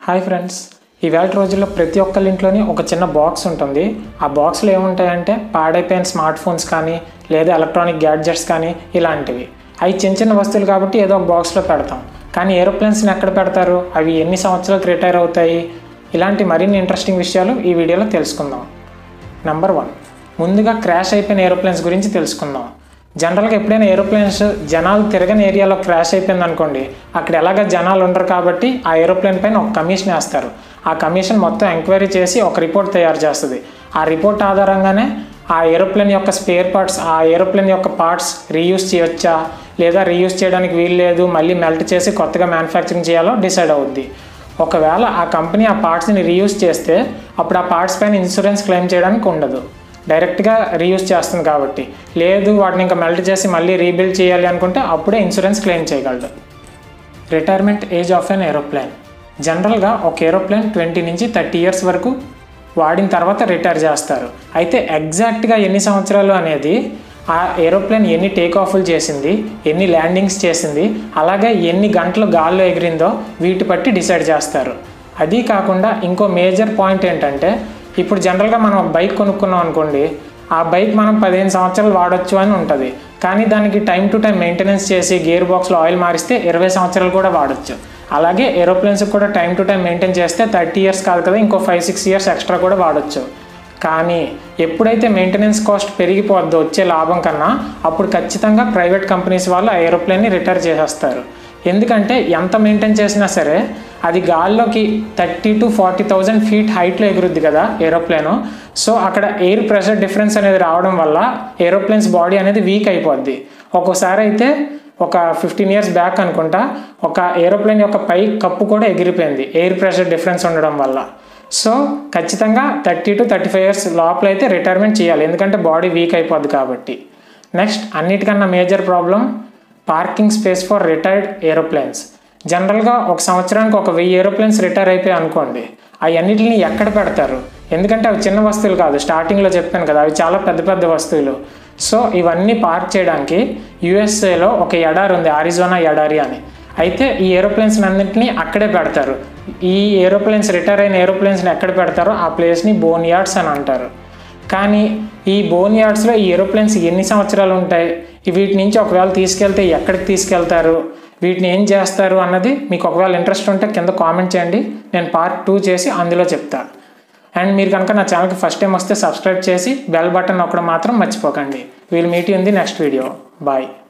hi friends ఈవేళ రోజుల్లో ప్రతి ఒక్కరి ఇంట్లోని ఒక చిన్న బాక్స్ ఉంటుంది ఆ బాక్స్లో ఏముంటాయంటే పాడైపోయిన స్మార్ట్ ఫోన్స్ కానీ లేదా ఎలక్ట్రానిక్ గ్యాడ్జెట్స్ కానీ ఇలాంటివి అవి చిన్న చిన్న వస్తువులు కాబట్టి ఏదో ఒక బాక్స్లో పెడతాం కానీ ఏరోప్లేన్స్ని ఎక్కడ పెడతారు అవి ఎన్ని సంవత్సరాలకు రిటైర్ అవుతాయి ఇలాంటి మరిన్ని ఇంట్రెస్టింగ్ విషయాలు ఈ వీడియోలో తెలుసుకుందాం నెంబర్ వన్ ముందుగా క్రాష్ అయిపోయిన ఏరోప్లేన్స్ గురించి తెలుసుకుందాం జనరల్గా ఎప్పుడైనా ఏరోప్లేన్స్ జనాలు తిరగని ఏరియాలో క్రాష్ అయిపోయింది అనుకోండి అక్కడ ఎలాగ జనాలు ఉండరు కాబట్టి ఆ ఏరోప్లేన్ పైన ఒక కమిషన్ వేస్తారు ఆ కమిషన్ మొత్తం ఎంక్వైరీ చేసి ఒక రిపోర్ట్ తయారు చేస్తుంది ఆ రిపోర్ట్ ఆధారంగానే ఆ ఏరోప్లేన్ యొక్క స్పేర్ పార్ట్స్ ఆ ఏరోప్లేన్ యొక్క పార్ట్స్ రీయూస్ చేయొచ్చా లేదా రీయూస్ చేయడానికి వీలు లేదు మళ్ళీ మెల్ట్ చేసి కొత్తగా మ్యానుఫ్యాక్చరింగ్ చేయాలో డిసైడ్ అవుద్ది ఒకవేళ ఆ కంపెనీ ఆ పార్ట్స్ని రీయూస్ చేస్తే అప్పుడు ఆ పార్ట్స్ పైన ఇన్సూరెన్స్ క్లెయిమ్ చేయడానికి ఉండదు డైరెక్ట్గా రీయూస్ చేస్తుంది కాబట్టి లేదు వాటిని ఇంకా మెల్ట్ చేసి మళ్ళీ రీబిల్డ్ చేయాలి అనుకుంటే అప్పుడే ఇన్సూరెన్స్ క్లెయిమ్ చేయగలడు retirement age of an aeroplane జనరల్గా ఒక ఏరోప్లేన్ ట్వంటీ నుంచి థర్టీ ఇయర్స్ వరకు వాడిన తర్వాత రిటైర్ చేస్తారు అయితే ఎగ్జాక్ట్గా ఎన్ని సంవత్సరాలు అనేది ఆ ఏరోప్లేన్ ఎన్ని టేక్ ఆఫ్లు చేసింది ఎన్ని ల్యాండింగ్స్ చేసింది అలాగే ఎన్ని గంటలు గాల్లో ఎగిరిందో వీటి బట్టి డిసైడ్ చేస్తారు అది కాకుండా ఇంకో మేజర్ పాయింట్ ఏంటంటే ఇప్పుడు జనరల్గా మనం ఒక బైక్ కొనుక్కున్నాం అనుకోండి ఆ బైక్ మనం పదిహేను సంవత్సరాలు వాడొచ్చు అని ఉంటుంది కానీ దానికి టైం టు టైం మెయింటెనెన్స్ చేసి గేర్ బాక్స్లో ఆయిల్ మారిస్తే ఇరవై సంవత్సరాలు కూడా వాడచ్చు అలాగే ఏరోప్లేన్స్కి కూడా టైం టు టైం మెయింటైన్ చేస్తే థర్టీ ఇయర్స్ కాదు కదా ఇంకో ఫైవ్ సిక్స్ ఇయర్స్ ఎక్స్ట్రా కూడా వాడచ్చు కానీ ఎప్పుడైతే మెయింటెనెన్స్ కాస్ట్ పెరిగిపోద్దో వచ్చే లాభం కన్నా అప్పుడు ఖచ్చితంగా ప్రైవేట్ కంపెనీస్ వాళ్ళు ఆ ఏరోప్లేన్ని రిటైర్ చేసేస్తారు ఎందుకంటే ఎంత మెయింటైన్ చేసినా సరే అది గాల్లోకి thirty to forty thousand feet హైట్లో ఎగురుద్ది కదా ఏరోప్లేను సో అక్కడ ఎయిర్ ప్రెషర్ డిఫరెన్స్ అనేది రావడం వల్ల ఏరోప్లేన్స్ బాడీ అనేది వీక్ అయిపోద్ది ఒక్కోసారి అయితే ఒక ఫిఫ్టీన్ ఇయర్స్ బ్యాక్ అనుకుంటా ఒక ఏరోప్లేన్ యొక్క పై కప్పు కూడా ఎగిరిపోయింది ఎయిర్ ప్రెషర్ డిఫరెన్స్ ఉండడం వల్ల సో ఖచ్చితంగా thirty to thirty five years లోపల అయితే రిటైర్మెంట్ చేయాలి ఎందుకంటే బాడీ వీక్ అయిపోద్ది కాబట్టి నెక్స్ట్ అన్నిటికన్నా major problem parking space for retired aeroplanes జనరల్గా ఒక సంవత్సరానికి ఒక వెయ్యి ఏరోప్లేన్స్ రిటైర్ అయిపోయాయి అనుకోండి అవన్నిటిని ఎక్కడ పెడతారు ఎందుకంటే అవి చిన్న వస్తువులు కాదు స్టార్టింగ్లో చెప్పాను కదా అవి చాలా పెద్ద పెద్ద వస్తువులు సో ఇవన్నీ పార్క్ చేయడానికి యుఎస్ఏలో ఒక ఎడారి ఉంది ఆరిజోనా ఎడారి అని అయితే ఈ ఏరోప్లేన్స్ అన్నింటినీ అక్కడే పెడతారు ఈ ఏరోప్లేన్స్ రిటైర్ అయిన ఏరోప్లేన్స్ని ఎక్కడ పెడతారో ఆ ప్లేస్ని బోన్ యార్డ్స్ అని అంటారు కానీ ఈ బోన్ యార్డ్స్లో ఈ ఏరోప్లేన్స్ ఎన్ని సంవత్సరాలు ఉంటాయి వీటి నుంచి ఒకవేళ తీసుకెళ్తే ఎక్కడికి తీసుకెళ్తారు వీటిని ఏం చేస్తారు అన్నది మీకు ఒకవేళ ఇంట్రెస్ట్ ఉంటే కింద కామెంట్ చేయండి నేను పార్ట్ టూ చేసి అందులో చెప్తా అండ్ మీరు కనుక నా ఛానల్కి ఫస్ట్ టైం వస్తే సబ్స్క్రైబ్ చేసి బెల్ బటన్ నొక్కడం మాత్రం మర్చిపోకండి we'll meet in the next video bye